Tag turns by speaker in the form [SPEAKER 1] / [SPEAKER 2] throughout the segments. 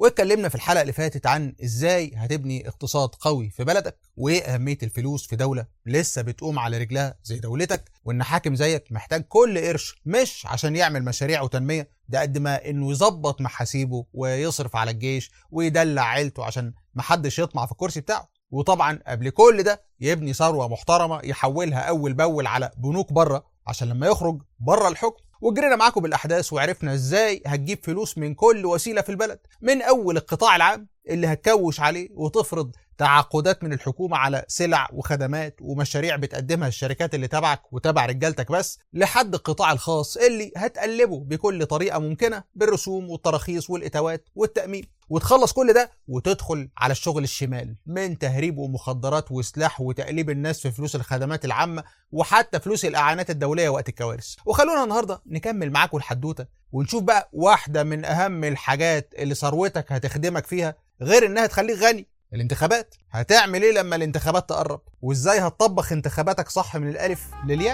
[SPEAKER 1] واتكلمنا في الحلقه اللي فاتت عن ازاي هتبني اقتصاد قوي في بلدك وايه اهميه الفلوس في دوله لسه بتقوم على رجلها زي دولتك وان حاكم زيك محتاج كل قرش مش عشان يعمل مشاريع وتنميه ده قد ما انه يظبط محاسيبه ويصرف على الجيش ويدلع عيلته عشان محدش يطمع في الكرسي بتاعه وطبعا قبل كل ده يبني ثروه محترمه يحولها اول باول على بنوك بره عشان لما يخرج بره الحكم وجرينا معاكم بالاحداث وعرفنا ازاي هتجيب فلوس من كل وسيله في البلد من اول القطاع العام اللي هتكوش عليه وتفرض تعاقدات من الحكومه على سلع وخدمات ومشاريع بتقدمها الشركات اللي تبعك وتبع رجالتك بس لحد القطاع الخاص اللي هتقلبه بكل طريقه ممكنه بالرسوم والتراخيص والاتوات والتامين وتخلص كل ده وتدخل على الشغل الشمال من تهريب ومخدرات وسلاح وتقليب الناس في فلوس الخدمات العامه وحتى فلوس الاعانات الدوليه وقت الكوارث وخلونا النهارده نكمل معاكم الحدوته ونشوف بقى واحده من اهم الحاجات اللي ثروتك هتخدمك فيها غير انها تخليك غني الانتخابات هتعمل ايه لما الانتخابات تقرب وازاي هتطبخ انتخاباتك صح من الالف للياء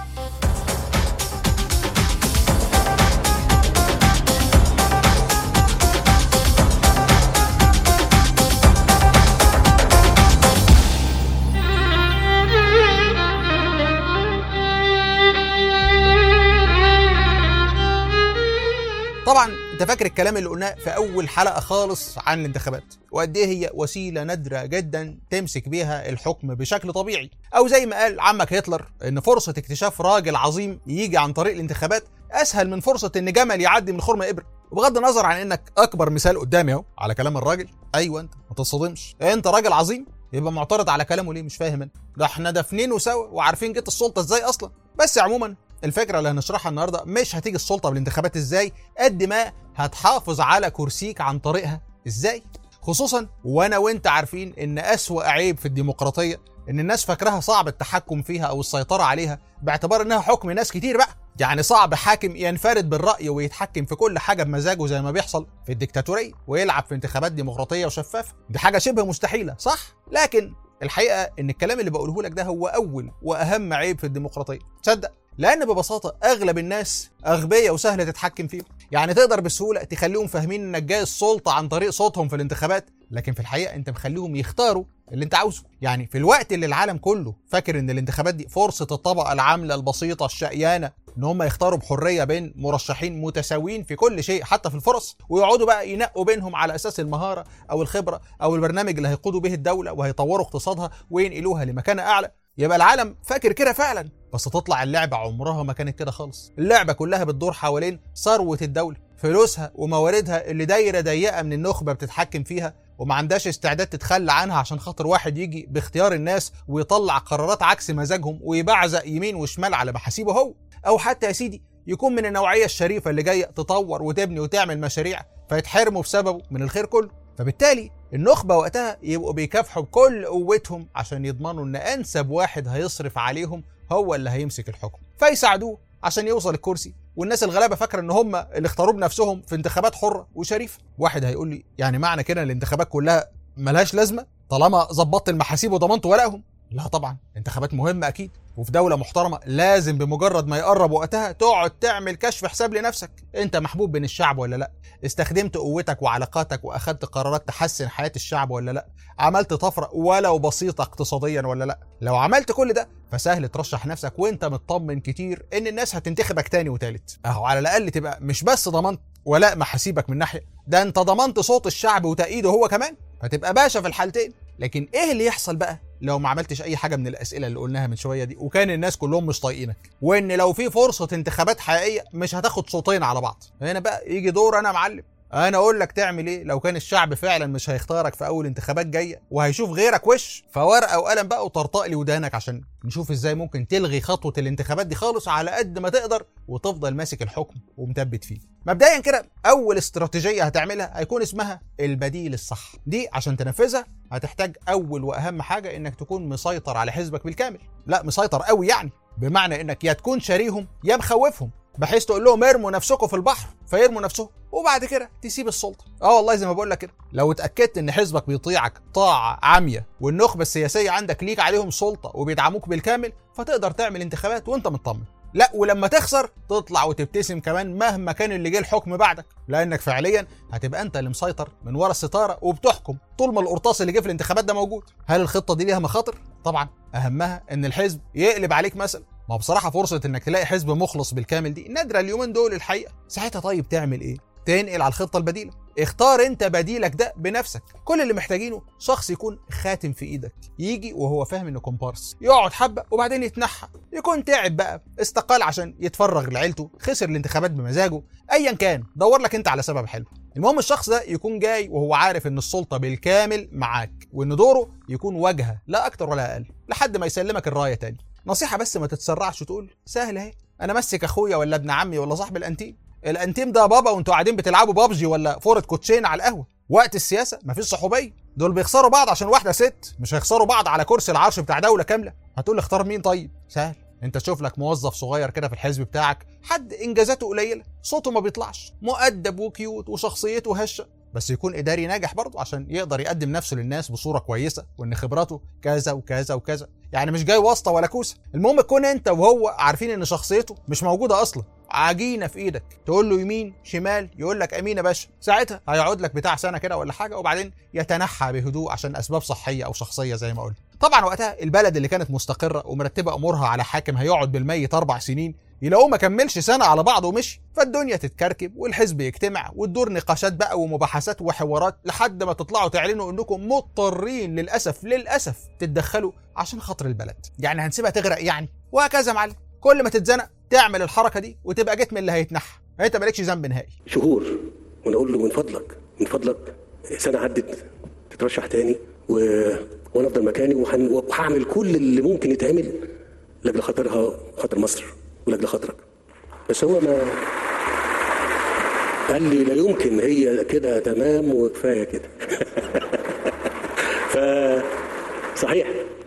[SPEAKER 1] طبعا انت فاكر الكلام اللي قلناه في اول حلقه خالص عن الانتخابات وقد ايه هي وسيله نادره جدا تمسك بيها الحكم بشكل طبيعي او زي ما قال عمك هتلر ان فرصه اكتشاف راجل عظيم يجي عن طريق الانتخابات اسهل من فرصه ان جمل يعدي من خرم ابره وبغض النظر عن انك اكبر مثال قدامي اهو على كلام الراجل ايوه انت ما تتصدمش انت راجل عظيم يبقى معترض على كلامه ليه مش فاهم انا ده احنا دافنينه سوا وعارفين جت السلطه ازاي اصلا بس عموما الفكره اللي هنشرحها النهارده مش هتيجي السلطه بالانتخابات ازاي قد ما هتحافظ على كرسيك عن طريقها ازاي خصوصا وانا وانت عارفين ان اسوا عيب في الديمقراطيه ان الناس فاكراها صعب التحكم فيها او السيطره عليها باعتبار انها حكم ناس كتير بقى يعني صعب حاكم ينفرد بالراي ويتحكم في كل حاجه بمزاجه زي ما بيحصل في الديكتاتوريه ويلعب في انتخابات ديمقراطيه وشفافه دي حاجه شبه مستحيله صح لكن الحقيقه ان الكلام اللي بقوله لك ده هو اول واهم عيب في الديمقراطيه تصدق لان ببساطه اغلب الناس اغبياء وسهل تتحكم فيهم يعني تقدر بسهوله تخليهم فاهمين انك جاي السلطه عن طريق صوتهم في الانتخابات لكن في الحقيقه انت مخليهم يختاروا اللي انت عاوزه يعني في الوقت اللي العالم كله فاكر ان الانتخابات دي فرصه الطبقه العامله البسيطه الشقيانه ان هم يختاروا بحريه بين مرشحين متساويين في كل شيء حتى في الفرص ويقعدوا بقى ينقوا بينهم على اساس المهاره او الخبره او البرنامج اللي هيقودوا به الدوله وهيطوروا اقتصادها وينقلوها لمكانه اعلى يبقى العالم فاكر كده فعلا بس تطلع اللعبة عمرها ما كانت كده خالص اللعبة كلها بتدور حوالين ثروة الدولة فلوسها ومواردها اللي دايرة ضيقة من النخبة بتتحكم فيها وما عندهاش استعداد تتخلى عنها عشان خاطر واحد يجي باختيار الناس ويطلع قرارات عكس مزاجهم ويبعزق يمين وشمال على محاسيبه هو او حتى يا سيدي يكون من النوعية الشريفة اللي جاية تطور وتبني وتعمل مشاريع فيتحرموا بسببه من الخير كله فبالتالي النخبة وقتها يبقوا بيكافحوا بكل قوتهم عشان يضمنوا ان انسب واحد هيصرف عليهم هو اللي هيمسك الحكم فيساعدوه عشان يوصل الكرسي والناس الغلابه فاكره ان هم اللي اختاروه بنفسهم في انتخابات حره وشريفه واحد هيقول لي يعني معنى كده الانتخابات كلها ملهاش لازمه طالما ظبطت المحاسيب وضمنت ورقهم لا طبعا انتخابات مهمه اكيد وفي دولة محترمة لازم بمجرد ما يقرب وقتها تقعد تعمل كشف حساب لنفسك انت محبوب بين الشعب ولا لا استخدمت قوتك وعلاقاتك واخدت قرارات تحسن حياة الشعب ولا لا عملت طفرة ولو بسيطة اقتصاديا ولا لا لو عملت كل ده فسهل ترشح نفسك وانت مطمن كتير ان الناس هتنتخبك تاني وتالت اهو على الاقل تبقى مش بس ضمنت ولاء محاسيبك من ناحية ده انت ضمنت صوت الشعب وتأييده هو كمان فتبقى باشا في الحالتين لكن ايه اللي يحصل بقى لو ما عملتش اي حاجه من الاسئله اللي قلناها من شويه دي وكان الناس كلهم مش طايقينك وان لو في فرصه انتخابات حقيقيه مش هتاخد صوتين على بعض هنا بقى يجي دور انا معلم انا اقول لك تعمل ايه لو كان الشعب فعلا مش هيختارك في اول انتخابات جايه وهيشوف غيرك وش فورقه وقلم بقى وطرطق لي ودانك عشان نشوف ازاي ممكن تلغي خطوه الانتخابات دي خالص على قد ما تقدر وتفضل ماسك الحكم ومثبت فيه مبدئيا كده اول استراتيجيه هتعملها هيكون اسمها البديل الصح دي عشان تنفذها هتحتاج اول واهم حاجه انك تكون مسيطر على حزبك بالكامل لا مسيطر قوي يعني بمعنى انك يا تكون شاريهم يا مخوفهم بحيث تقول لهم ارموا نفسكم في البحر فيرموا نفسهم وبعد كده تسيب السلطه اه والله زي ما بقول لك كده لو اتاكدت ان حزبك بيطيعك طاعه عاميه والنخبه السياسيه عندك ليك عليهم سلطه وبيدعموك بالكامل فتقدر تعمل انتخابات وانت مطمن لا ولما تخسر تطلع وتبتسم كمان مهما كان اللي جه الحكم بعدك لانك فعليا هتبقى انت اللي مسيطر من ورا الستاره وبتحكم طول ما القرطاس اللي جه في الانتخابات ده موجود هل الخطه دي ليها مخاطر طبعا اهمها ان الحزب يقلب عليك مثلا ما بصراحه فرصه انك تلاقي حزب مخلص بالكامل دي نادره اليومين دول الحقيقه ساعتها طيب تعمل ايه تنقل على الخطه البديله اختار انت بديلك ده بنفسك كل اللي محتاجينه شخص يكون خاتم في ايدك يجي وهو فاهم انه كومبارس يقعد حبه وبعدين يتنحى يكون تعب بقى استقال عشان يتفرغ لعيلته خسر الانتخابات بمزاجه ايا كان دور لك انت على سبب حلو المهم الشخص ده يكون جاي وهو عارف ان السلطه بالكامل معاك وان دوره يكون واجهه لا اكتر ولا اقل لحد ما يسلمك الرايه تاني نصيحه بس ما تتسرعش وتقول سهل اهي انا مسك اخويا ولا ابن عمي ولا صاحب الانتيم الانتيم ده بابا وانتوا قاعدين بتلعبوا بابجي ولا فورة كوتشين على القهوه وقت السياسه مفيش صحوبيه دول بيخسروا بعض عشان واحده ست مش هيخسروا بعض على كرسي العرش بتاع دوله كامله هتقول لي اختار مين طيب سهل انت تشوف لك موظف صغير كده في الحزب بتاعك حد انجازاته قليله صوته ما بيطلعش مؤدب وكيوت وشخصيته هشه بس يكون اداري ناجح برضه عشان يقدر يقدم نفسه للناس بصوره كويسه وان خبراته كذا وكذا وكذا يعني مش جاي واسطه ولا كوسه المهم تكون انت وهو عارفين ان شخصيته مش موجوده اصلا عجينه في ايدك تقول له يمين شمال يقول لك امين يا باشا ساعتها هيقعد لك بتاع سنه كده ولا حاجه وبعدين يتنحى بهدوء عشان اسباب صحيه او شخصيه زي ما قلت طبعا وقتها البلد اللي كانت مستقره ومرتبه امورها على حاكم هيقعد بالميت اربع سنين يلاقوه ما كملش سنه على بعضه ومشي فالدنيا تتكركب والحزب يجتمع وتدور نقاشات بقى ومباحثات وحوارات لحد ما تطلعوا تعلنوا انكم مضطرين للاسف للاسف تتدخلوا عشان خاطر البلد يعني هنسيبها تغرق يعني وهكذا معلم كل ما تتزنق تعمل الحركه دي وتبقى جيت من اللي هيتنحى انت مالكش ذنب نهائي
[SPEAKER 2] شهور وانا اقول له من فضلك من فضلك سنه عدت تترشح تاني و... وانا افضل مكاني وهن... وهعمل كل اللي ممكن يتعمل لاجل خاطرها خاطر مصر ولاجل خاطرك بس هو ما قال لي لا يمكن هي كده تمام وكفايه كده ف صحيح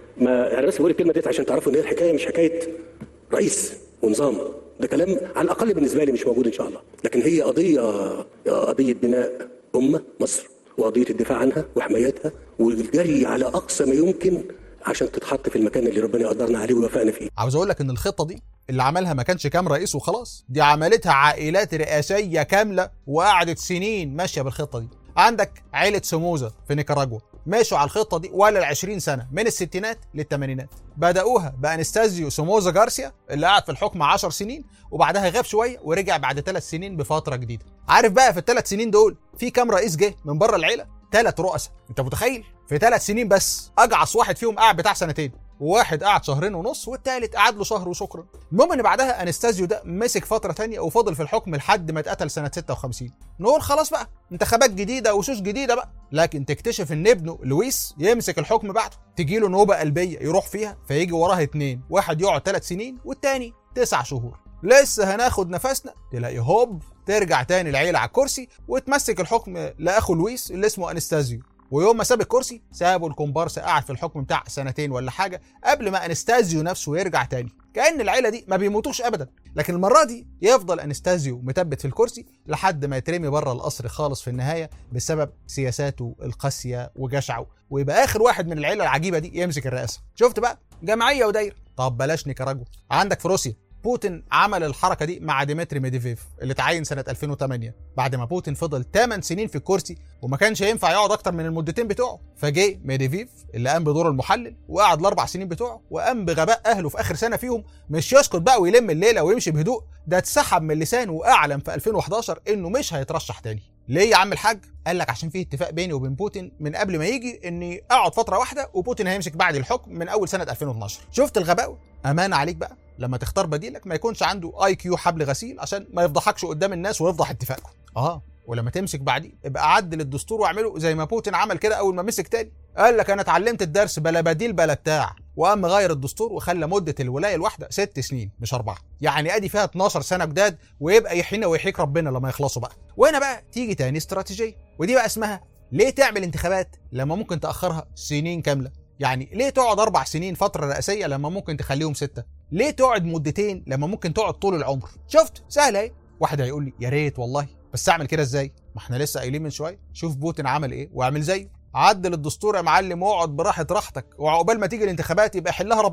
[SPEAKER 2] ما انا بس بقول الكلمه ديت عشان تعرفوا ان هي الحكايه مش حكايه رئيس ونظام ده كلام على الاقل بالنسبه لي مش موجود ان شاء الله لكن هي قضيه قضيه بناء امه مصر وقضيه الدفاع عنها وحمايتها والجري على اقصى ما يمكن عشان تتحط في المكان اللي ربنا يقدرنا عليه ويوفقنا فيه
[SPEAKER 1] عاوز اقول لك ان الخطه دي اللي عملها ما كانش كام رئيس وخلاص دي عملتها عائلات رئاسيه كامله وقعدت سنين ماشيه بالخطه دي عندك عيله سموزه في نيكاراجوا ماشوا على الخطه دي ولا ال 20 سنه من الستينات للثمانينات بداوها بانستازيو سوموزا جارسيا اللي قعد في الحكم 10 سنين وبعدها غاب شويه ورجع بعد ثلاث سنين بفتره جديده عارف بقى في الثلاث سنين دول في كام رئيس جه من بره العيله ثلاث رؤساء انت متخيل في ثلاث سنين بس اجعص واحد فيهم قاعد بتاع سنتين وواحد قعد شهرين ونص والتالت قعد له شهر وشكرا المهم ان بعدها انستازيو ده مسك فتره تانية وفضل في الحكم لحد ما اتقتل سنه 56 نقول خلاص بقى انتخابات جديده وشوش جديده بقى لكن تكتشف ان ابنه لويس يمسك الحكم بعده تجي له نوبه قلبيه يروح فيها فيجي وراها اتنين واحد يقعد ثلاث سنين والتاني تسع شهور لسه هناخد نفسنا تلاقي هوب ترجع تاني العيله على الكرسي وتمسك الحكم لاخو لويس اللي اسمه انستازيو ويوم ما ساب الكرسي سابوا الكومبارس قاعد في الحكم بتاع سنتين ولا حاجه قبل ما انستازيو نفسه يرجع تاني كان العيله دي ما بيموتوش ابدا لكن المره دي يفضل انستازيو مثبت في الكرسي لحد ما يترمي بره القصر خالص في النهايه بسبب سياساته القاسيه وجشعه ويبقى اخر واحد من العيله العجيبه دي يمسك الرئاسه شفت بقى جمعيه ودايره طب بلاش نيكاراجوا عندك في روسيا بوتين عمل الحركه دي مع ديمتري ميديفيف اللي اتعين سنه 2008 بعد ما بوتين فضل 8 سنين في الكرسي وما كانش ينفع يقعد اكتر من المدتين بتوعه فجه ميديفيف اللي قام بدور المحلل وقعد الاربع سنين بتوعه وقام بغباء اهله في اخر سنه فيهم مش يسكت بقى ويلم الليله ويمشي بهدوء ده اتسحب من لسانه واعلن في 2011 انه مش هيترشح تاني ليه يا عم الحاج؟ قال لك عشان في اتفاق بيني وبين بوتين من قبل ما يجي اني اقعد فتره واحده وبوتين هيمسك بعد الحكم من اول سنه 2012 شفت الغباء امان عليك بقى لما تختار بديلك ما يكونش عنده اي كيو حبل غسيل عشان ما يفضحكش قدام الناس ويفضح اتفاقكم اه ولما تمسك بعديه ابقى عدل الدستور واعمله زي ما بوتين عمل كده اول ما مسك تاني قال لك انا اتعلمت الدرس بلا بديل بلا بتاع وقام غير الدستور وخلى مده الولايه الواحده ست سنين مش اربعه يعني ادي فيها 12 سنه جداد ويبقى يحيينا ويحييك ربنا لما يخلصوا بقى وهنا بقى تيجي تاني استراتيجيه ودي بقى اسمها ليه تعمل انتخابات لما ممكن تاخرها سنين كامله يعني ليه تقعد اربع سنين فتره رئاسيه لما ممكن تخليهم سته ليه تقعد مدتين لما ممكن تقعد طول العمر شفت سهله اهي واحد هيقول لي يا ريت والله بس اعمل كده ازاي ما احنا لسه قايلين من شويه شوف بوتين عمل ايه واعمل زيه عدل الدستور يا معلم واقعد براحه راحتك وعقبال ما تيجي الانتخابات يبقى حلها ربنا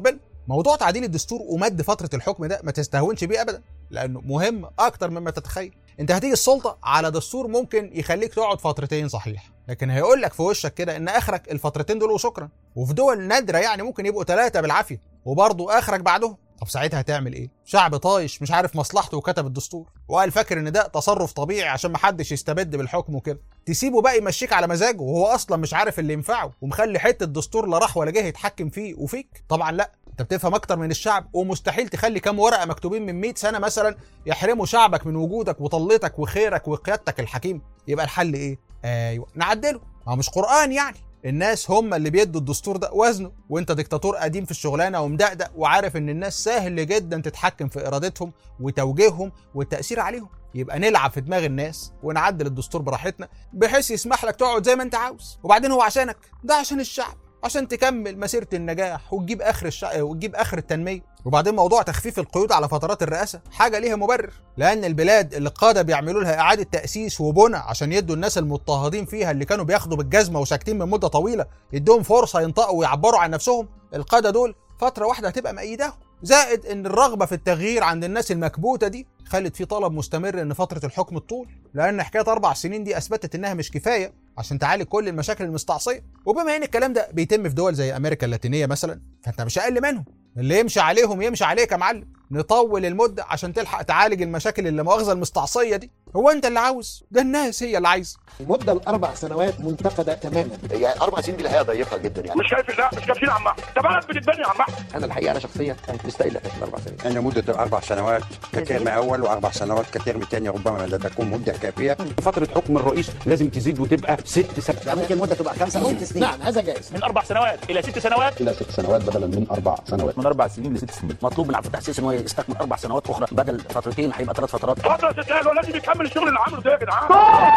[SPEAKER 1] موضوع تعديل الدستور ومد فتره الحكم ده ما تستهونش بيه ابدا لانه مهم اكتر مما تتخيل انت هتيجي السلطه على دستور ممكن يخليك تقعد فترتين صحيح لكن هيقول لك في وشك كده ان اخرك الفترتين دول وشكرا وفي دول نادره يعني ممكن يبقوا ثلاثه بالعافيه وبرضه اخرك بعدهم طب ساعتها هتعمل ايه؟ شعب طايش مش عارف مصلحته وكتب الدستور وقال فاكر ان ده تصرف طبيعي عشان محدش يستبد بالحكم وكده تسيبه بقى يمشيك على مزاجه وهو اصلا مش عارف اللي ينفعه ومخلي حته دستور لا راح ولا جه يتحكم فيه وفيك طبعا لا انت بتفهم اكتر من الشعب ومستحيل تخلي كام ورقه مكتوبين من 100 سنه مثلا يحرموا شعبك من وجودك وطلتك وخيرك وقيادتك الحكيم يبقى الحل ايه ايوه نعدله ما هو مش قران يعني الناس هم اللي بيدوا الدستور ده وزنه وانت ديكتاتور قديم في الشغلانه ومدقدق وعارف ان الناس سهل جدا تتحكم في ارادتهم وتوجيههم والتاثير عليهم يبقى نلعب في دماغ الناس ونعدل الدستور براحتنا بحيث يسمح لك تقعد زي ما انت عاوز وبعدين هو عشانك ده عشان الشعب عشان تكمل مسيره النجاح وتجيب اخر الشع... وتجيب اخر التنميه وبعدين موضوع تخفيف القيود على فترات الرئاسه حاجه ليها مبرر لان البلاد اللي القاده بيعملوا لها اعاده تاسيس وبنى عشان يدوا الناس المضطهدين فيها اللي كانوا بياخدوا بالجزمه وساكتين من مده طويله يدوهم فرصه ينطقوا ويعبروا عن نفسهم القاده دول فتره واحده هتبقى مأيداهم زائد ان الرغبه في التغيير عند الناس المكبوته دي خلت في طلب مستمر ان فتره الحكم تطول لان حكايه اربع سنين دي اثبتت انها مش كفايه عشان تعالج كل المشاكل المستعصيه وبما ان الكلام ده بيتم في دول زي امريكا اللاتينيه مثلا فانت مش اقل منهم اللي يمشي عليهم يمشي عليك يا معلم نطول المده عشان تلحق تعالج المشاكل اللي مؤاخذه المستعصيه دي هو انت اللي عاوز ده الناس هي اللي عايزه
[SPEAKER 3] المده الاربع سنوات منتقده تماما
[SPEAKER 4] يعني اربع سنين دي الحقيقه ضيقه جدا يعني
[SPEAKER 5] مش شايف لا مش كافيين يا عم احمد ده بلد بتتبني يا عم احمد
[SPEAKER 3] انا الحقيقه انا شخصيا كنت مستقل في اربع سنين
[SPEAKER 6] أن مدة الأربع سنوات كترم أول وأربع سنوات كترم ثاني ربما لا تكون مدة كافية
[SPEAKER 7] فترة حكم الرئيس لازم تزيد وتبقى ست سنوات
[SPEAKER 3] يعني ممكن المده تبقى خمسه او ست سنين نعم هذا جائز
[SPEAKER 5] من اربع سنوات الى ست سنوات
[SPEAKER 8] الى ست سنوات بدلا من اربع سنوات
[SPEAKER 7] من اربع سنين لست سنين
[SPEAKER 9] مطلوب من عبد الفتاح السيسي ان هو يستكمل اربع سنوات اخرى بدل فترتين هيبقى ثلاث فترات
[SPEAKER 5] فتره تتقال ولازم يكمل الشغل اللي عمله ده يا جدعان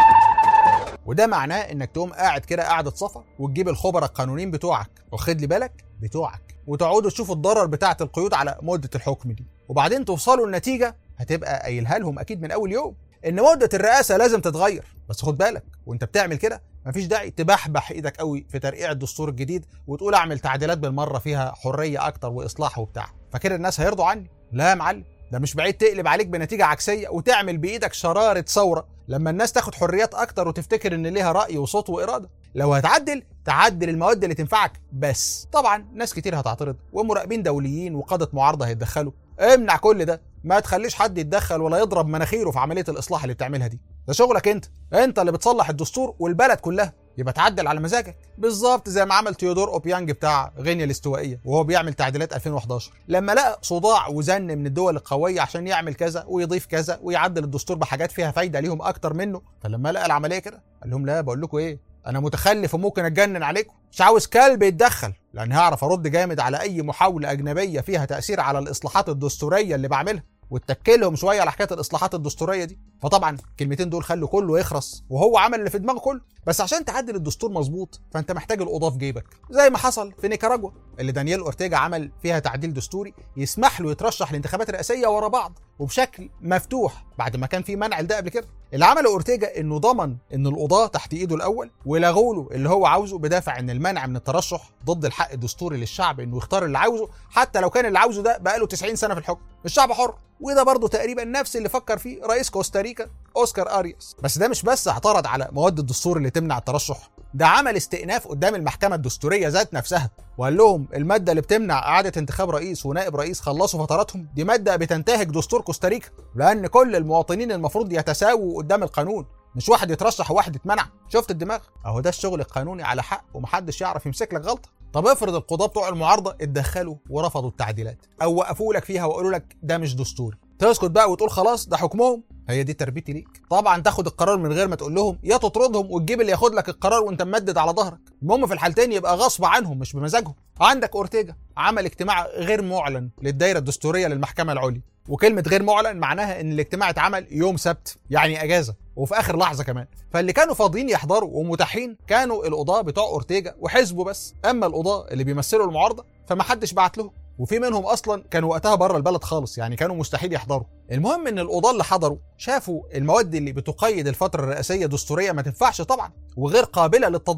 [SPEAKER 1] وده معناه انك تقوم قاعد كده قاعده صفا وتجيب الخبراء القانونيين بتوعك واخد لي بالك بتوعك وتقعدوا تشوفوا الضرر بتاعه القيود على مده الحكم دي وبعدين توصلوا لنتيجه هتبقى قايلها لهم اكيد من اول يوم ان مده الرئاسه لازم تتغير بس خد بالك وانت بتعمل كده مفيش داعي تبحبح ايدك قوي في ترقيع الدستور الجديد وتقول اعمل تعديلات بالمره فيها حريه اكتر واصلاح وبتاع فكده الناس هيرضوا عني لا يا معلم ده مش بعيد تقلب عليك بنتيجه عكسيه وتعمل بايدك شراره ثوره لما الناس تاخد حريات اكتر وتفتكر ان ليها راي وصوت واراده لو هتعدل تعدل المواد اللي تنفعك بس طبعا ناس كتير هتعترض ومراقبين دوليين وقاده معارضه هيتدخلوا امنع كل ده ما تخليش حد يتدخل ولا يضرب مناخيره في عمليه الاصلاح اللي بتعملها دي ده شغلك انت انت اللي بتصلح الدستور والبلد كلها يبقى تعدل على مزاجك بالظبط زي ما عمل تيودور اوبيانج بتاع غينيا الاستوائيه وهو بيعمل تعديلات 2011 لما لقى صداع وزن من الدول القويه عشان يعمل كذا ويضيف كذا ويعدل الدستور بحاجات فيها فايده ليهم اكتر منه فلما لقى العمليه كده قال لهم لا بقول لكم ايه انا متخلف وممكن اتجنن عليكم مش عاوز كلب يتدخل لان هعرف ارد جامد على اي محاوله اجنبيه فيها تاثير على الاصلاحات الدستوريه اللي بعملها واتكلهم شويه على حكايه الاصلاحات الدستوريه دي فطبعا الكلمتين دول خلوا كله يخرس وهو عمل اللي في دماغه كله بس عشان تعدل الدستور مظبوط فانت محتاج القضاه في جيبك زي ما حصل في نيكاراجوا اللي دانيال اورتيجا عمل فيها تعديل دستوري يسمح له يترشح لانتخابات رئاسيه ورا بعض وبشكل مفتوح بعد ما كان في منع لده قبل كده اللي عمله اورتيجا انه ضمن ان القضاه تحت ايده الاول ولغوا له اللي هو عاوزه بدافع ان المنع من الترشح ضد الحق الدستوري للشعب انه يختار اللي عاوزه حتى لو كان اللي عاوزه ده بقاله 90 سنه في الحكم الشعب حر وده برضه تقريبا نفس اللي فكر فيه رئيس كوستاريكا اوسكار ارياس بس ده مش بس اعترض على مواد الدستور اللي تمنع الترشح ده عمل استئناف قدام المحكمه الدستوريه ذات نفسها وقال لهم الماده اللي بتمنع اعاده انتخاب رئيس ونائب رئيس خلصوا فتراتهم دي ماده بتنتهك دستور كوستاريكا لان كل المواطنين المفروض يتساووا قدام القانون مش واحد يترشح وواحد يتمنع شفت الدماغ اهو ده الشغل القانوني على حق ومحدش يعرف يمسك لك غلطه طب افرض القضاه بتوع المعارضه اتدخلوا ورفضوا التعديلات او وقفوا لك فيها وقالوا لك ده مش دستوري تسكت بقى وتقول خلاص ده حكمهم هي دي تربيتي ليك طبعا تاخد القرار من غير ما تقول لهم يا تطردهم وتجيب اللي ياخد لك القرار وانت ممدد على ظهرك المهم في الحالتين يبقى غصب عنهم مش بمزاجهم عندك اورتيجا عمل اجتماع غير معلن للدائره الدستوريه للمحكمه العليا وكلمه غير معلن معناها ان الاجتماع اتعمل يوم سبت يعني اجازه وفي اخر لحظه كمان فاللي كانوا فاضيين يحضروا ومتاحين كانوا القضاه بتوع اورتيجا وحزبه بس اما القضاه اللي بيمثلوا المعارضه فما حدش بعت لهم وفي منهم اصلا كانوا وقتها بره البلد خالص يعني كانوا مستحيل يحضروا المهم ان القضاه اللي حضروا شافوا المواد اللي بتقيد الفتره الرئاسيه دستوريه ما تنفعش طبعا وغير قابله للتطبيق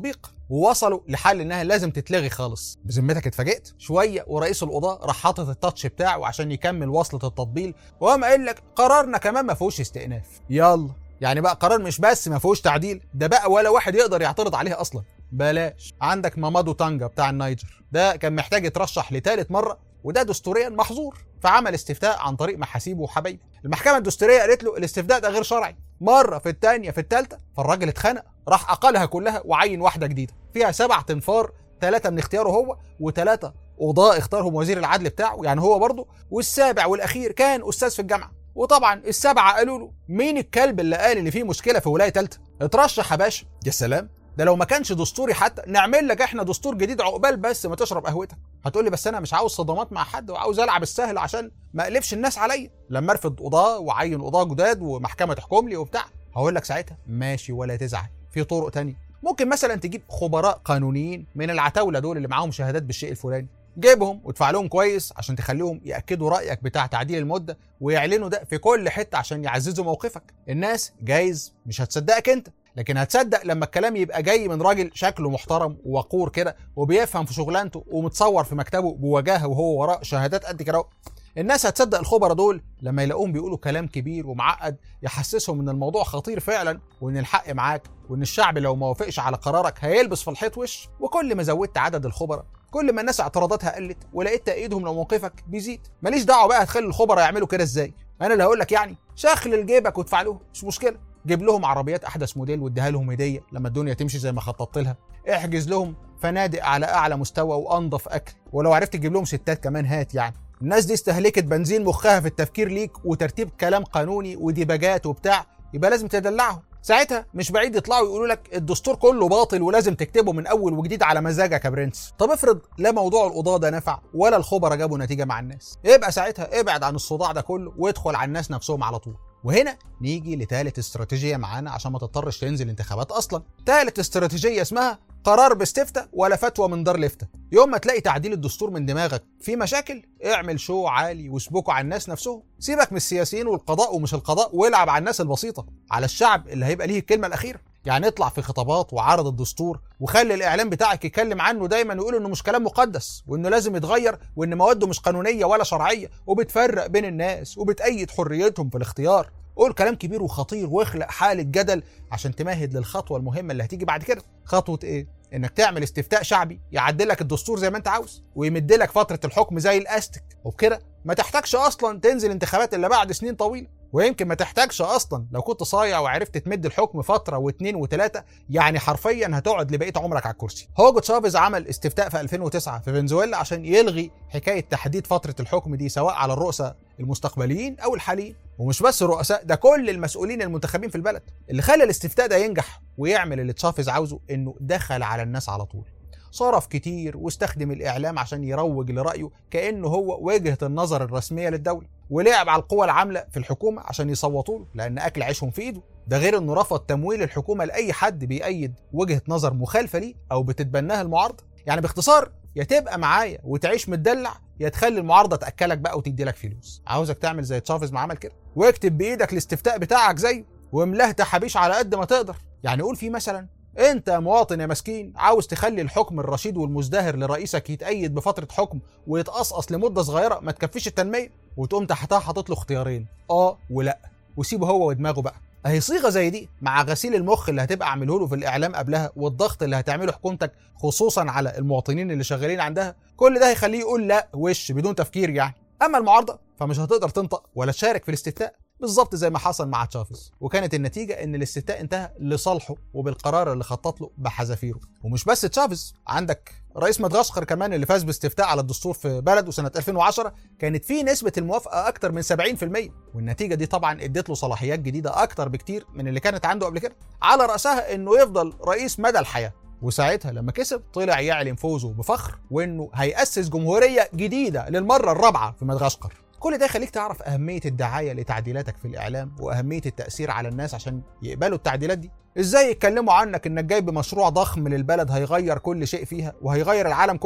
[SPEAKER 1] ووصلوا لحل انها لازم تتلغي خالص بذمتك اتفاجئت شويه ورئيس القضاه راح حاطط التاتش بتاعه عشان يكمل وصله التطبيل وقام قايل لك قرارنا كمان ما فيهوش استئناف يلا يعني بقى قرار مش بس ما فيهوش تعديل ده بقى ولا واحد يقدر يعترض عليه اصلا بلاش عندك مامادو تانجا بتاع النيجر ده كان محتاج يترشح لثالث مره وده دستوريا محظور فعمل استفتاء عن طريق محاسيبه وحبايبه المحكمه الدستوريه قالت له الاستفتاء ده غير شرعي مره في الثانيه في الثالثه فالراجل اتخنق راح اقلها كلها وعين واحده جديده فيها سبع تنفار ثلاثه من اختياره هو وثلاثه قضاء اختارهم وزير العدل بتاعه يعني هو برضه والسابع والاخير كان استاذ في الجامعه وطبعا السبعه قالوا له مين الكلب اللي قال ان في مشكله في ولايه ثالثه اترشح يا باشا يا سلام ده لو ما كانش دستوري حتى نعمل لك احنا دستور جديد عقبال بس ما تشرب قهوتك هتقول لي بس انا مش عاوز صدمات مع حد وعاوز العب السهل عشان ما اقلبش الناس عليا لما ارفض قضاه وعين قضاه جداد ومحكمه تحكم لي وبتاع هقول لك ساعتها ماشي ولا تزعل في طرق تانية ممكن مثلا تجيب خبراء قانونيين من العتاوله دول اللي معاهم شهادات بالشيء الفلاني جيبهم وادفع لهم كويس عشان تخليهم ياكدوا رايك بتاع تعديل المده ويعلنوا ده في كل حته عشان يعززوا موقفك الناس جايز مش هتصدقك انت لكن هتصدق لما الكلام يبقى جاي من راجل شكله محترم ووقور كده وبيفهم في شغلانته ومتصور في مكتبه بوجاهه وهو وراه شهادات قد كده الناس هتصدق الخبراء دول لما يلاقوهم بيقولوا كلام كبير ومعقد يحسسهم ان الموضوع خطير فعلا وان الحق معاك وان الشعب لو ما وافقش على قرارك هيلبس في الحيط وش وكل ما زودت عدد الخبراء كل ما الناس اعتراضاتها قلت ولقيت تأييدهم لموقفك بيزيد ماليش دعوه بقى هتخلي الخبراء يعملوا كده ازاي انا اللي هقول لك يعني شخل لجيبك وادفع لهم مش مشكله جيب لهم عربيات احدث موديل واديها لهم هديه لما الدنيا تمشي زي ما خططت لها احجز لهم فنادق على اعلى مستوى وانضف اكل ولو عرفت تجيب لهم ستات كمان هات يعني الناس دي استهلكت بنزين مخها في التفكير ليك وترتيب كلام قانوني وديباجات وبتاع يبقى لازم تدلعهم ساعتها مش بعيد يطلعوا يقولوا لك الدستور كله باطل ولازم تكتبه من اول وجديد على مزاجك يا برنس طب افرض لا موضوع القضاه ده نفع ولا الخبراء جابوا نتيجه مع الناس يبقى ساعتها ابعد عن الصداع ده كله وادخل على الناس نفسهم على طول وهنا نيجي لتالت استراتيجيه معانا عشان ما تضطرش تنزل انتخابات اصلا تالت استراتيجيه اسمها قرار باستفتاء ولا فتوى من دار الافتاء يوم ما تلاقي تعديل الدستور من دماغك في مشاكل اعمل شو عالي واسبكوا على الناس نفسهم سيبك من السياسيين والقضاء ومش القضاء والعب على الناس البسيطه على الشعب اللي هيبقى ليه الكلمه الاخيره يعني اطلع في خطابات وعرض الدستور وخلي الاعلام بتاعك يتكلم عنه دايما ويقول انه مش كلام مقدس وانه لازم يتغير وان مواده مش قانونيه ولا شرعيه وبتفرق بين الناس وبتأيد حريتهم في الاختيار قول كلام كبير وخطير واخلق حالة جدل عشان تمهد للخطوة المهمة اللي هتيجي بعد كده خطوة ايه؟ انك تعمل استفتاء شعبي يعدل لك الدستور زي ما انت عاوز ويمد لك فترة الحكم زي الاستك وبكده ما تحتاجش اصلا تنزل انتخابات الا بعد سنين طويلة ويمكن ما تحتاجش اصلا لو كنت صايع وعرفت تمد الحكم فتره واثنين وثلاثه يعني حرفيا هتقعد لبقيه عمرك على الكرسي. هوجو تشافيز عمل استفتاء في 2009 في فنزويلا عشان يلغي حكايه تحديد فتره الحكم دي سواء على الرؤساء المستقبليين او الحاليين ومش بس الرؤساء ده كل المسؤولين المنتخبين في البلد. اللي خلى الاستفتاء ده ينجح ويعمل اللي تشافيز عاوزه انه دخل على الناس على طول. صرف كتير واستخدم الإعلام عشان يروج لرأيه كأنه هو وجهة النظر الرسمية للدولة ولعب على القوى العاملة في الحكومة عشان يصوتوا له لأن أكل عيشهم في إيده ده غير إنه رفض تمويل الحكومة لأي حد بيأيد وجهة نظر مخالفة ليه أو بتتبناها المعارضة يعني باختصار يا تبقى معايا وتعيش متدلع يا تخلي المعارضه تاكلك بقى وتدي لك فلوس عاوزك تعمل زي تشافيز ما عمل كده واكتب بايدك الاستفتاء بتاعك زيه واملاه تحابيش على قد ما تقدر يعني قول فيه مثلا انت يا مواطن يا مسكين عاوز تخلي الحكم الرشيد والمزدهر لرئيسك يتأيد بفترة حكم ويتقصقص لمدة صغيرة ما تكفيش التنمية وتقوم تحتها حاطط له اختيارين اه ولا وسيبه هو ودماغه بقى اهي صيغه زي دي مع غسيل المخ اللي هتبقى عامله له في الاعلام قبلها والضغط اللي هتعمله حكومتك خصوصا على المواطنين اللي شغالين عندها كل ده هيخليه يقول لا وش بدون تفكير يعني اما المعارضه فمش هتقدر تنطق ولا تشارك في الاستفتاء بالظبط زي ما حصل مع تشافيز وكانت النتيجه ان الاستفتاء انتهى لصالحه وبالقرار اللي خطط له بحذافيره ومش بس تشافيز عندك رئيس مدغشقر كمان اللي فاز باستفتاء على الدستور في بلده سنه 2010 كانت فيه نسبه الموافقه اكتر من 70% والنتيجه دي طبعا ادت له صلاحيات جديده اكتر بكتير من اللي كانت عنده قبل كده على راسها انه يفضل رئيس مدى الحياه وساعتها لما كسب طلع يعلن فوزه بفخر وانه هيأسس جمهوريه جديده للمره الرابعه في مدغشقر كل ده يخليك تعرف أهمية الدعاية لتعديلاتك في الإعلام وأهمية التأثير على الناس عشان يقبلوا التعديلات دي إزاي يتكلموا عنك إنك جايب مشروع ضخم للبلد هيغير كل شيء فيها وهيغير العالم كله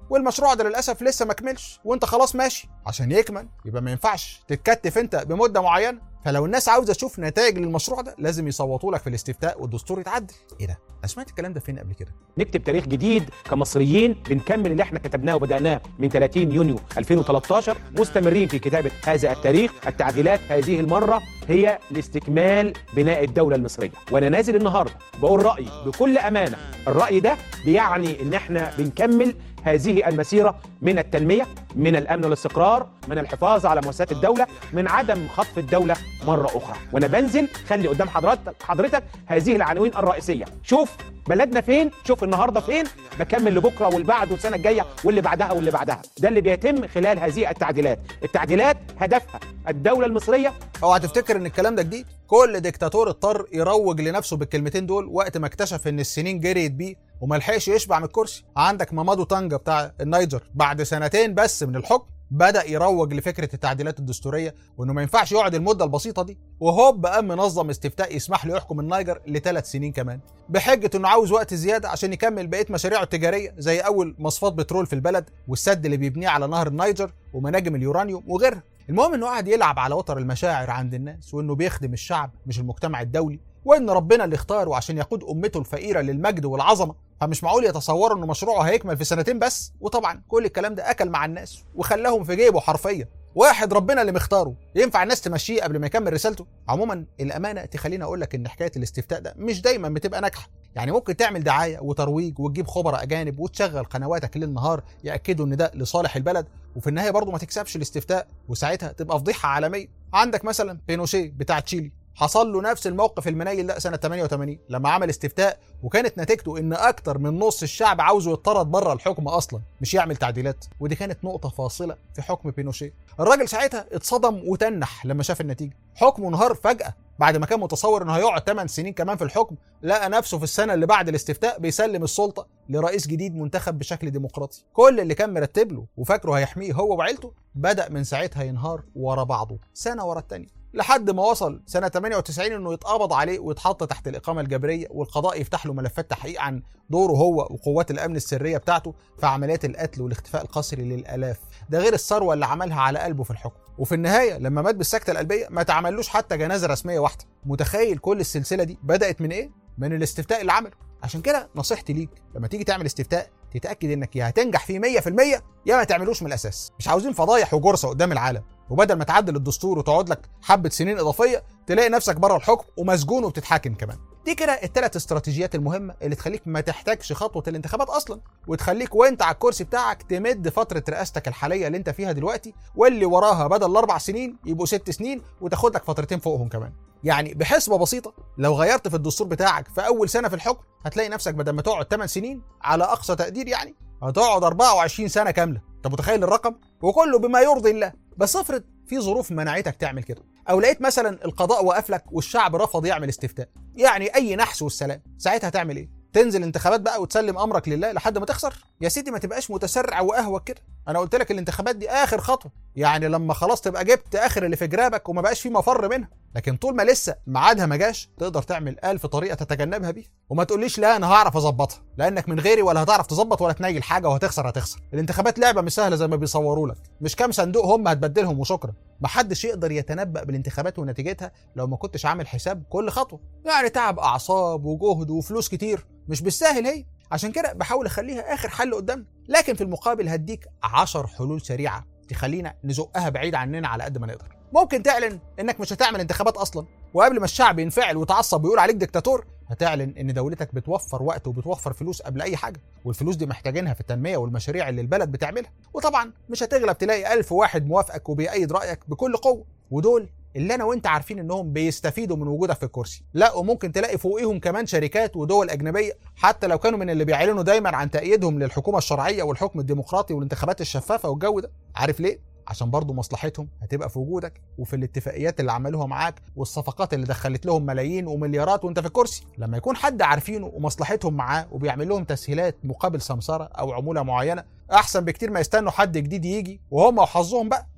[SPEAKER 1] والمشروع ده للاسف لسه ما كملش وانت خلاص ماشي عشان يكمل يبقى ما ينفعش تتكتف انت بمده معينه فلو الناس عاوزه تشوف نتائج للمشروع ده لازم يصوتوا لك في الاستفتاء والدستور يتعدل ايه ده انا سمعت الكلام ده فين قبل كده
[SPEAKER 7] نكتب تاريخ جديد كمصريين بنكمل اللي احنا كتبناه وبدأناه من 30 يونيو 2013 مستمرين في كتابة هذا التاريخ التعديلات هذه المرة هي لاستكمال بناء الدولة المصرية وانا نازل النهاردة بقول رأيي بكل أمانة الرأي ده بيعني ان احنا بنكمل هذه المسيرة من التنمية من الأمن والاستقرار من الحفاظ على مؤسسات الدولة من عدم خطف الدولة مرة أخرى وأنا بنزل خلي قدام حضرتك حضرتك هذه العناوين الرئيسية شوف بلدنا فين شوف النهاردة فين بكمل لبكرة والبعد والسنة الجاية واللي بعدها واللي بعدها ده اللي بيتم خلال هذه التعديلات التعديلات هدفها الدولة المصرية
[SPEAKER 1] اوعى تفتكر ان الكلام ده جديد كل ديكتاتور اضطر يروج لنفسه بالكلمتين دول وقت ما اكتشف ان السنين جريت بيه وما لحقش يشبع من الكرسي عندك مامادو تانجا بتاع النيجر بعد سنتين بس من الحكم بدا يروج لفكره التعديلات الدستوريه وانه ما ينفعش يقعد المده البسيطه دي وهوب قام منظم استفتاء يسمح له يحكم النيجر لثلاث سنين كمان بحجه انه عاوز وقت زياده عشان يكمل بقيه مشاريعه التجاريه زي اول مصفات بترول في البلد والسد اللي بيبنيه على نهر النيجر ومناجم اليورانيوم وغيرها المهم انه قاعد يلعب على وتر المشاعر عند الناس وانه بيخدم الشعب مش المجتمع الدولي وان ربنا اللي اختاره عشان يقود امته الفقيره للمجد والعظمه فمش معقول يتصوروا ان مشروعه هيكمل في سنتين بس وطبعا كل الكلام ده اكل مع الناس وخلاهم في جيبه حرفيا واحد ربنا اللي مختاره ينفع الناس تمشيه قبل ما يكمل رسالته عموما الامانه تخليني اقول لك ان حكايه الاستفتاء ده مش دايما بتبقى ناجحه يعني ممكن تعمل دعايه وترويج وتجيب خبراء اجانب وتشغل قنواتك ليل نهار ياكدوا ان ده لصالح البلد وفي النهايه برضه ما تكسبش الاستفتاء وساعتها تبقى فضيحه عالميه عندك مثلا بينوشيه بتاع تشيلي حصل له نفس الموقف المنيل ده سنه 88 لما عمل استفتاء وكانت نتيجته ان اكتر من نص الشعب عاوزه يطرد بره الحكم اصلا مش يعمل تعديلات ودي كانت نقطه فاصله في حكم بينوشيه الراجل ساعتها اتصدم وتنح لما شاف النتيجه حكمه انهار فجاه بعد ما كان متصور انه هيقعد 8 سنين كمان في الحكم لقى نفسه في السنه اللي بعد الاستفتاء بيسلم السلطه لرئيس جديد منتخب بشكل ديمقراطي كل اللي كان مرتب له وفاكره هيحميه هو وعيلته بدا من ساعتها ينهار ورا بعضه سنه ورا الثانيه لحد ما وصل سنه 98 انه يتقبض عليه ويتحط تحت الاقامه الجبريه والقضاء يفتح له ملفات تحقيق عن دوره هو وقوات الامن السريه بتاعته في عمليات القتل والاختفاء القسري للالاف ده غير الثروه اللي عملها على قلبه في الحكم وفي النهايه لما مات بالسكته القلبيه ما تعملوش حتى جنازه رسميه واحده متخيل كل السلسله دي بدات من ايه من الاستفتاء اللي عمله عشان كده نصيحتي ليك لما تيجي تعمل استفتاء تتاكد انك يا هتنجح فيه 100% يا ما تعملوش من الاساس مش عاوزين فضايح وجرسه قدام العالم وبدل ما تعدل الدستور وتقعد لك حبه سنين اضافيه تلاقي نفسك بره الحكم ومسجون وبتتحاكم كمان دي كده الثلاث استراتيجيات المهمه اللي تخليك ما تحتاجش خطوه الانتخابات اصلا وتخليك وانت على الكرسي بتاعك تمد فتره رئاستك الحاليه اللي انت فيها دلوقتي واللي وراها بدل الاربع سنين يبقوا ست سنين وتاخد لك فترتين فوقهم كمان يعني بحسبه بسيطه لو غيرت في الدستور بتاعك في اول سنه في الحكم هتلاقي نفسك بدل ما تقعد 8 سنين على اقصى تقدير يعني هتقعد 24 سنه كامله انت متخيل الرقم وكله بما يرضي الله بس افرض في ظروف منعتك تعمل كده او لقيت مثلا القضاء وقف لك والشعب رفض يعمل استفتاء يعني اي نحس والسلام ساعتها هتعمل ايه تنزل انتخابات بقى وتسلم امرك لله لحد ما تخسر يا سيدي ما تبقاش متسرع واهوج كده انا قلت لك الانتخابات دي اخر خطوه يعني لما خلاص تبقى جبت اخر اللي في جرابك وما بقاش في مفر منها لكن طول ما لسه ميعادها ما جاش تقدر تعمل ألف طريقه تتجنبها بيها وما تقوليش لا انا هعرف اظبطها لانك من غيري ولا هتعرف تظبط ولا تنيل حاجه وهتخسر هتخسر الانتخابات لعبه مش سهله زي ما بيصوروا لك مش كام صندوق هم هتبدلهم وشكرا محدش يقدر يتنبأ بالانتخابات ونتيجتها لو ما كنتش عامل حساب كل خطوه يعني تعب اعصاب وجهد وفلوس كتير مش بالساهل هي عشان كده بحاول اخليها اخر حل قدامنا لكن في المقابل هديك عشر حلول سريعه تخلينا نزقها بعيد عننا على قد ما نقدر ممكن تعلن انك مش هتعمل انتخابات اصلا وقبل ما الشعب ينفعل ويتعصب ويقول عليك دكتاتور هتعلن ان دولتك بتوفر وقت وبتوفر فلوس قبل اي حاجه والفلوس دي محتاجينها في التنميه والمشاريع اللي البلد بتعملها وطبعا مش هتغلب تلاقي ألف واحد موافقك وبيأيد رايك بكل قوه ودول اللي انا وانت عارفين انهم بيستفيدوا من وجودك في الكرسي لا وممكن تلاقي فوقيهم كمان شركات ودول اجنبيه حتى لو كانوا من اللي بيعلنوا دايما عن تأييدهم للحكومه الشرعيه والحكم الديمقراطي والانتخابات الشفافه والجو ده عارف ليه عشان برضه مصلحتهم هتبقى في وجودك وفي الاتفاقيات اللي عملوها معاك والصفقات اللي دخلت لهم ملايين ومليارات وانت في الكرسي لما يكون حد عارفينه ومصلحتهم معاه وبيعمل لهم تسهيلات مقابل سمسره او عموله معينه احسن بكتير ما يستنوا حد جديد يجي وهم وحظهم بقى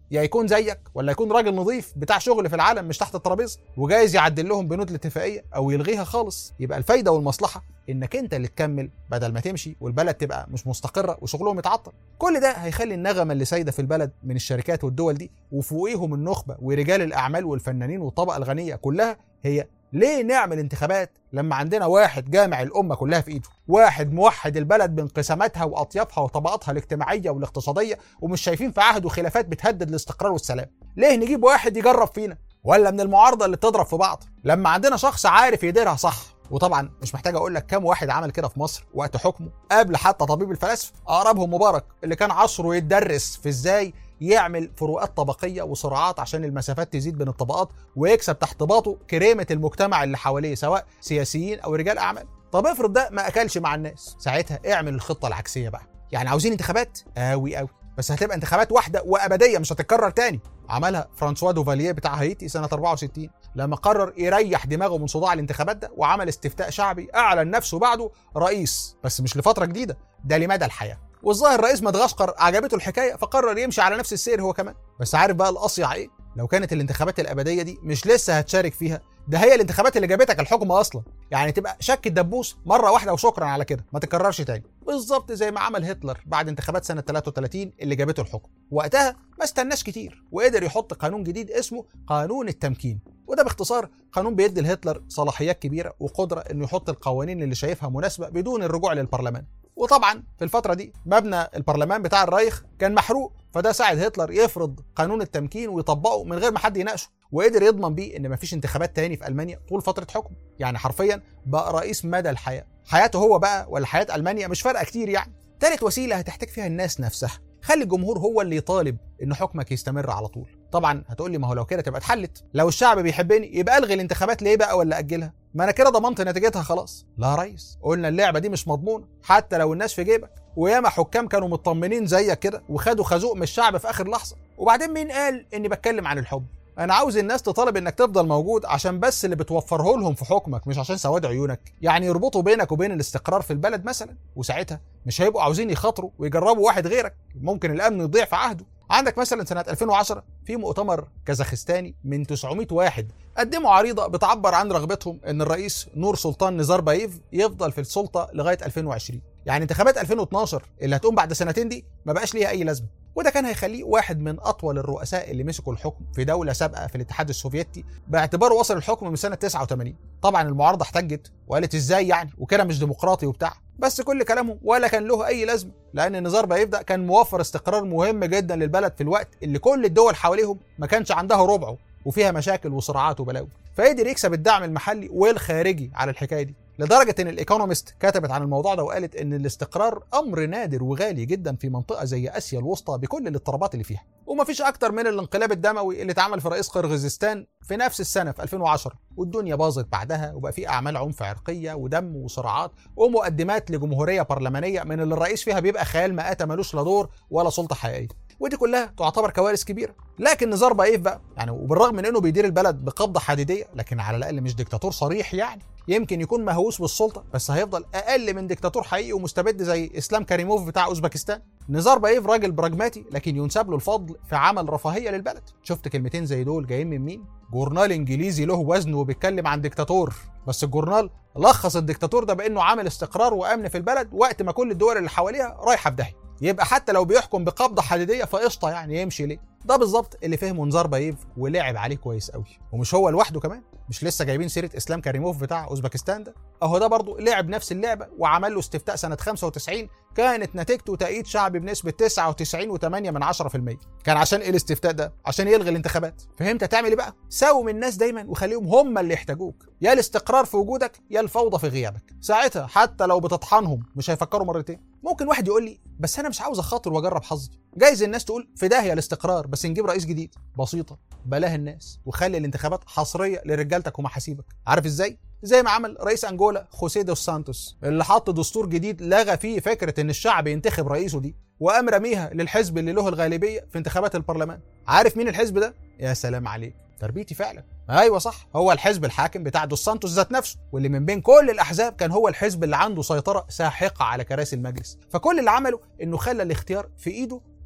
[SPEAKER 1] يا يكون زيك ولا يكون راجل نظيف بتاع شغل في العالم مش تحت الترابيزه وجايز يعدل لهم بنود الاتفاقيه او يلغيها خالص يبقى الفايده والمصلحه انك انت اللي تكمل بدل ما تمشي والبلد تبقى مش مستقره وشغلهم يتعطل كل ده هيخلي النغمه اللي سايده في البلد من الشركات والدول دي وفوقيهم النخبه ورجال الاعمال والفنانين والطبقه الغنيه كلها هي ليه نعمل انتخابات لما عندنا واحد جامع الامه كلها في ايده واحد موحد البلد بانقساماتها واطيافها وطبقاتها الاجتماعيه والاقتصاديه ومش شايفين في عهده خلافات بتهدد الاستقرار والسلام ليه نجيب واحد يجرب فينا ولا من المعارضه اللي بتضرب في بعض لما عندنا شخص عارف يديرها صح وطبعا مش محتاج اقول لك كام واحد عمل كده في مصر وقت حكمه قبل حتى طبيب الفلاسفه اقربهم مبارك اللي كان عصره يتدرس في ازاي يعمل فروقات طبقيه وصراعات عشان المسافات تزيد بين الطبقات ويكسب تحت باطه كريمه المجتمع اللي حواليه سواء سياسيين او رجال اعمال طب افرض ده ما اكلش مع الناس ساعتها اعمل الخطه العكسيه بقى يعني عاوزين انتخابات قوي قوي بس هتبقى انتخابات واحده وابديه مش هتتكرر تاني عملها فرانسوا دوفالييه بتاع هايتي سنه 64 لما قرر يريح دماغه من صداع الانتخابات ده وعمل استفتاء شعبي اعلن نفسه بعده رئيس بس مش لفتره جديده ده لمدى الحياه والظاهر رئيس مدغشقر عجبته الحكايه فقرر يمشي على نفس السير هو كمان بس عارف بقى الاصيع ايه لو كانت الانتخابات الابديه دي مش لسه هتشارك فيها ده هي الانتخابات اللي جابتك الحكم اصلا يعني تبقى شك الدبوس مره واحده وشكرا على كده ما تكررش تاني بالظبط زي ما عمل هتلر بعد انتخابات سنه 33 اللي جابته الحكم وقتها ما استناش كتير وقدر يحط قانون جديد اسمه قانون التمكين وده باختصار قانون بيدي لهتلر صلاحيات كبيره وقدره انه يحط القوانين اللي شايفها مناسبه بدون الرجوع للبرلمان وطبعا في الفتره دي مبنى البرلمان بتاع الرايخ كان محروق فده ساعد هتلر يفرض قانون التمكين ويطبقه من غير ما حد يناقشه وقدر يضمن بيه ان مفيش انتخابات تاني في المانيا طول فتره حكمه يعني حرفيا بقى رئيس مدى الحياه حياته هو بقى ولا حياه المانيا مش فارقه كتير يعني تالت وسيله هتحتاج فيها الناس نفسها خلي الجمهور هو اللي يطالب ان حكمك يستمر على طول طبعا هتقول لي ما هو لو كده تبقى اتحلت لو الشعب بيحبني يبقى الغي الانتخابات ليه بقى ولا اجلها ما انا كده ضمنت نتيجتها خلاص لا يا ريس قلنا اللعبه دي مش مضمونه حتى لو الناس في جيبك وياما حكام كانوا مطمنين زيك كده وخدوا خازوق من الشعب في اخر لحظه وبعدين مين قال اني بتكلم عن الحب انا عاوز الناس تطالب انك تفضل موجود عشان بس اللي بتوفره لهم في حكمك مش عشان سواد عيونك يعني يربطوا بينك وبين الاستقرار في البلد مثلا وساعتها مش هيبقوا عاوزين يخاطروا ويجربوا واحد غيرك ممكن الامن يضيع في عهده عندك مثلا سنة 2010 في مؤتمر كازاخستاني من 900 واحد قدموا عريضة بتعبر عن رغبتهم ان الرئيس نور سلطان نزاربايف يفضل في السلطة لغاية 2020 يعني انتخابات 2012 اللي هتقوم بعد سنتين دي ما بقاش ليها اي لازمة وده كان هيخليه واحد من اطول الرؤساء اللي مسكوا الحكم في دوله سابقه في الاتحاد السوفيتي باعتباره وصل الحكم من سنه 89 طبعا المعارضه احتجت وقالت ازاي يعني وكده مش ديمقراطي وبتاع بس كل كلامهم ولا كان له اي لازمه لان النظام بايف ده كان موفر استقرار مهم جدا للبلد في الوقت اللي كل الدول حواليهم ما كانش عندها ربعه وفيها مشاكل وصراعات وبلاوي فقدر يكسب الدعم المحلي والخارجي على الحكايه دي لدرجه ان الايكونومست كتبت عن الموضوع ده وقالت ان الاستقرار امر نادر وغالي جدا في منطقه زي اسيا الوسطى بكل الاضطرابات اللي فيها ومفيش اكتر من الانقلاب الدموي اللي اتعمل في رئيس قرغيزستان في نفس السنه في 2010 والدنيا باظت بعدها وبقى في اعمال عنف عرقيه ودم وصراعات ومقدمات لجمهوريه برلمانيه من اللي الرئيس فيها بيبقى خيال مآتة ملوش لا دور ولا سلطه حقيقيه ودي كلها تعتبر كوارث كبيره لكن نزار بايف بقى يعني وبالرغم من انه بيدير البلد بقبضه حديديه لكن على الاقل مش ديكتاتور صريح يعني يمكن يكون مهووس بالسلطه بس هيفضل اقل من ديكتاتور حقيقي ومستبد زي اسلام كريموف بتاع اوزبكستان نزار بايف راجل براجماتي لكن ينسب له الفضل في عمل رفاهيه للبلد شفت كلمتين زي دول جايين من مين جورنال انجليزي له وزن وبيتكلم عن ديكتاتور بس الجورنال لخص الديكتاتور ده بانه عامل استقرار وامن في البلد وقت ما كل الدول اللي حواليها رايحه في داهيه يبقى حتى لو بيحكم بقبضه حديديه فقشطه يعني يمشي ليه ده بالظبط اللي فهمه نزار بايف ولعب عليه كويس قوي ومش هو لوحده كمان مش لسه جايبين سيره اسلام كريموف بتاع اوزبكستان ده اهو ده برضه لعب نفس اللعبه وعمل له استفتاء سنه 95 كانت نتيجته تأييد شعبي بنسبه 99.8 من 10% كان عشان ايه الاستفتاء ده عشان يلغي الانتخابات فهمت هتعمل ايه بقى ساوم الناس دايما وخليهم هم اللي يحتاجوك يا الاستقرار في وجودك يا الفوضى في غيابك ساعتها حتى لو بتطحنهم مش هيفكروا مرتين ممكن واحد يقول لي بس انا مش عاوز اخاطر واجرب حظي جايز الناس تقول في داهيه الاستقرار بس نجيب رئيس جديد بسيطه بلاه الناس وخلي الانتخابات حصريه لرجالتك ومحاسيبك عارف ازاي زي ما عمل رئيس انجولا خوسيه دوس سانتوس اللي حط دستور جديد لغى فيه فكره ان الشعب ينتخب رئيسه دي وقام رميها للحزب اللي له الغالبيه في انتخابات البرلمان عارف مين الحزب ده يا سلام عليك تربيتي فعلا ايوه صح هو الحزب الحاكم بتاع دوس سانتوس ذات نفسه واللي من بين كل الاحزاب كان هو الحزب اللي عنده سيطره ساحقه على كراسي المجلس فكل اللي عمله انه خلى الاختيار في ايده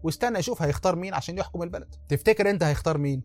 [SPEAKER 1] واستنى يشوف هيختار مين عشان يحكم البلد تفتكر انت هيختار مين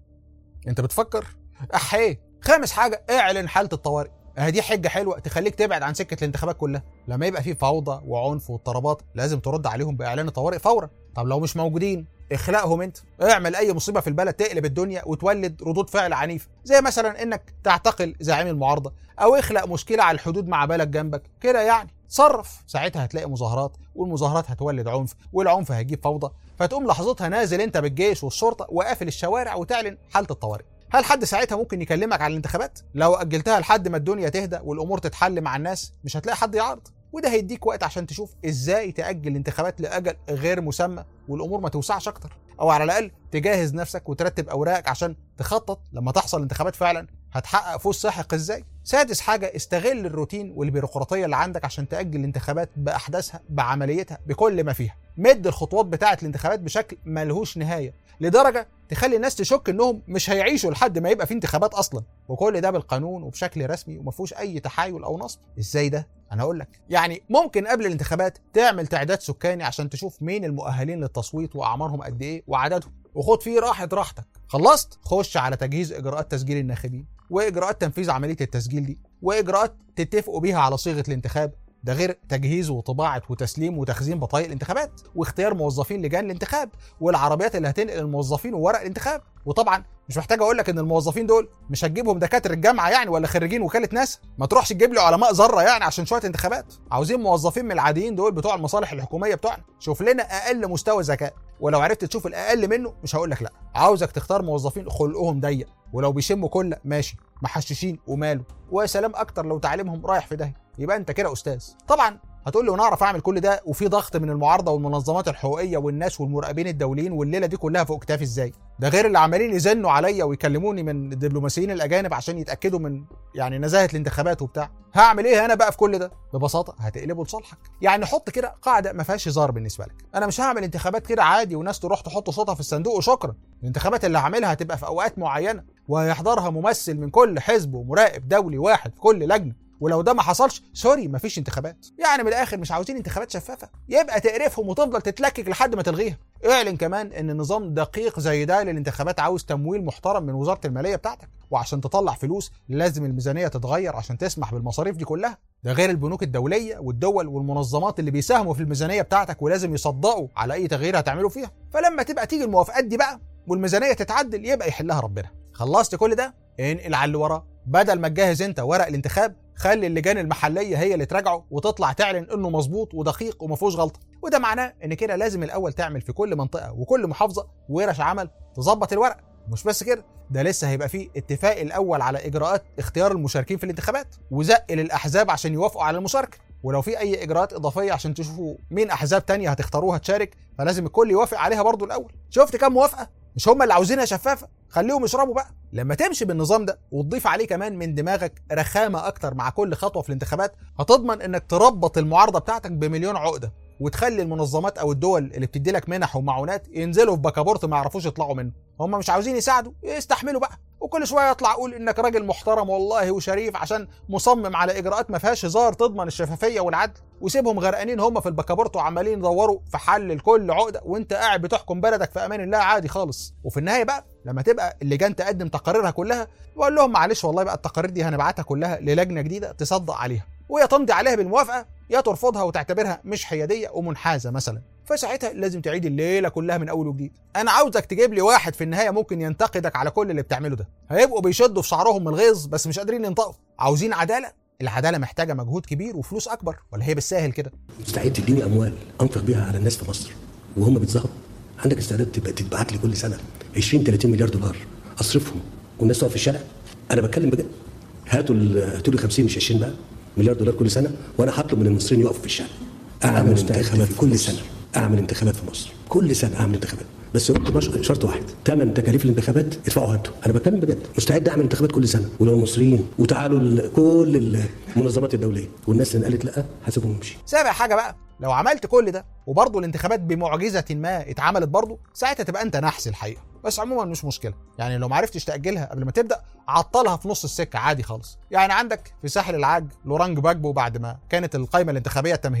[SPEAKER 1] انت بتفكر احيه خامس حاجه اعلن حاله الطوارئ اهي دي حجه حلوه تخليك تبعد عن سكه الانتخابات كلها لما يبقى في فوضى وعنف واضطرابات لازم ترد عليهم باعلان الطوارئ فورا طب لو مش موجودين اخلقهم انت اعمل اي مصيبه في البلد تقلب الدنيا وتولد ردود فعل عنيفه زي مثلا انك تعتقل زعيم المعارضه او اخلق مشكله على الحدود مع بلد جنبك كده يعني تصرف ساعتها هتلاقي مظاهرات والمظاهرات هتولد عنف والعنف هيجيب فوضى فتقوم لحظتها نازل انت بالجيش والشرطه وقافل الشوارع وتعلن حاله الطوارئ هل حد ساعتها ممكن يكلمك على الانتخابات لو اجلتها لحد ما الدنيا تهدى والامور تتحل مع الناس مش هتلاقي حد يعارض وده هيديك وقت عشان تشوف ازاي تاجل الانتخابات لاجل غير مسمى والامور ما توسعش اكتر او على الاقل تجهز نفسك وترتب اوراقك عشان تخطط لما تحصل انتخابات فعلا هتحقق فوز ساحق ازاي سادس حاجه استغل الروتين والبيروقراطيه اللي عندك عشان تاجل الانتخابات باحداثها بعمليتها بكل ما فيها مد الخطوات بتاعه الانتخابات بشكل ملهوش نهايه لدرجه تخلي الناس تشك انهم مش هيعيشوا لحد ما يبقى في انتخابات اصلا وكل ده بالقانون وبشكل رسمي وما فيهوش اي تحايل او نصب ازاي ده انا اقول لك يعني ممكن قبل الانتخابات تعمل تعداد سكاني عشان تشوف مين المؤهلين للتصويت واعمارهم قد ايه وعددهم وخد فيه راحه راحتك خلصت خش على تجهيز اجراءات تسجيل الناخبين واجراءات تنفيذ عمليه التسجيل دي واجراءات تتفقوا بيها على صيغه الانتخاب ده غير تجهيز وطباعه وتسليم وتخزين بطايق الانتخابات واختيار موظفين لجان الانتخاب والعربيات اللي هتنقل الموظفين وورق الانتخاب وطبعا مش محتاج اقول لك ان الموظفين دول مش هتجيبهم دكاتره الجامعه يعني ولا خريجين وكاله ناسا ما تروحش تجيب لي علماء ذره يعني عشان شويه انتخابات عاوزين موظفين من العاديين دول بتوع المصالح الحكوميه بتوعنا شوف لنا اقل مستوى ذكاء ولو عرفت تشوف الاقل منه مش هقول لك لا عاوزك تختار موظفين خلقهم ضيق ولو بيشموا كل ماشي محششين وماله ويا سلام اكتر لو تعليمهم رايح في داهيه يبقى انت كده استاذ طبعا هتقول لي ونعرف اعمل كل ده وفي ضغط من المعارضه والمنظمات الحقوقيه والناس والمراقبين الدوليين والليله دي كلها فوق كتافي ازاي ده غير اللي عمالين يزنوا عليا ويكلموني من الدبلوماسيين الاجانب عشان يتاكدوا من يعني نزاهه الانتخابات وبتاع هعمل ايه انا بقى في كل ده ببساطه هتقلبه لصالحك يعني حط كده قاعده ما فيهاش هزار بالنسبه لك انا مش هعمل انتخابات كده عادي وناس تروح تحط صوتها في الصندوق وشكرا الانتخابات اللي هعملها هتبقى في اوقات معينه وهيحضرها ممثل من كل حزب ومراقب دولي واحد في كل لجنه ولو ده ما حصلش سوري مفيش انتخابات يعني من الاخر مش عاوزين انتخابات شفافه يبقى تقرفهم وتفضل تتلكك لحد ما تلغيها اعلن كمان ان نظام دقيق زي ده للانتخابات عاوز تمويل محترم من وزاره الماليه بتاعتك وعشان تطلع فلوس لازم الميزانيه تتغير عشان تسمح بالمصاريف دي كلها ده غير البنوك الدوليه والدول والمنظمات اللي بيساهموا في الميزانيه بتاعتك ولازم يصدقوا على اي تغيير هتعمله فيها فلما تبقى تيجي الموافقات دي بقى والميزانيه تتعدل يبقى يحلها ربنا خلصت كل ده انقل على اللي وراه بدل ما تجهز انت ورق الانتخاب خلي اللجان المحليه هي اللي تراجعه وتطلع تعلن انه مظبوط ودقيق وما فيهوش غلطه وده معناه ان كده لازم الاول تعمل في كل منطقه وكل محافظه ورش عمل تظبط الورق مش بس كده ده لسه هيبقى فيه اتفاق الاول على اجراءات اختيار المشاركين في الانتخابات وزق للاحزاب عشان يوافقوا على المشاركه ولو في اي اجراءات اضافيه عشان تشوفوا مين احزاب تانية هتختاروها تشارك فلازم الكل يوافق عليها برضو الاول شفت كام موافقه مش هم اللي عاوزينها شفافه خليهم يشربوا بقى لما تمشي بالنظام ده وتضيف عليه كمان من دماغك رخامه اكتر مع كل خطوه في الانتخابات هتضمن انك تربط المعارضه بتاعتك بمليون عقده وتخلي المنظمات او الدول اللي بتدي لك منح ومعونات ينزلوا في بكابورت ما يعرفوش يطلعوا منه هم مش عاوزين يساعدوا يستحملوا بقى وكل شويه يطلع يقول انك راجل محترم والله وشريف عشان مصمم على اجراءات ما فيهاش هزار تضمن الشفافيه والعدل وسيبهم غرقانين هم في البكابورت وعمالين يدوروا في حل لكل عقده وانت قاعد بتحكم بلدك في امان الله عادي خالص وفي النهايه بقى لما تبقى اللجان تقدم تقاريرها كلها بقول لهم معلش والله بقى التقارير دي هنبعتها كلها للجنه جديده تصدق عليها ويا تمضي عليها بالموافقه يا ترفضها وتعتبرها مش حياديه ومنحازه مثلا فساعتها لازم تعيد الليله كلها من اول وجديد انا عاوزك تجيب لي واحد في النهايه ممكن ينتقدك على كل اللي بتعمله ده هيبقوا بيشدوا في شعرهم من الغيظ بس مش قادرين ينطقوا عاوزين عداله العداله محتاجه مجهود كبير وفلوس اكبر ولا هي بالساهل كده
[SPEAKER 2] مستعد تديني اموال انفق بيها على الناس في مصر وهم بيتظاهروا عندك استعداد تبقى تتبعت لي كل سنه 20 30 مليار دولار اصرفهم والناس تقف في الشارع انا بتكلم بجد هاتوا ال- هاتوا لي 50 مش 20 بقى مليار دولار كل سنه وانا هطلب من المصريين يقفوا في الشارع اعمل انتخابات كل سنه اعمل انتخابات في مصر كل سنه اعمل انتخابات بس قلت بش- شرط واحد ثمن تكاليف الانتخابات ادفعوا هاتوا انا بتكلم بجد مستعد اعمل انتخابات كل سنه ولو المصريين وتعالوا ال- كل المنظمات الدوليه والناس اللي قالت لا هسيبهم يمشي
[SPEAKER 1] سابع حاجه بقى لو عملت كل ده وبرضه الانتخابات بمعجزه ما اتعملت برضه ساعتها تبقى انت نحس الحقيقه بس عموما مش مشكله يعني لو ما عرفتش تاجلها قبل ما تبدا عطلها في نص السكه عادي خالص يعني عندك في ساحل العاج لورانج باجبو بعد ما كانت القائمه الانتخابيه التمهيديه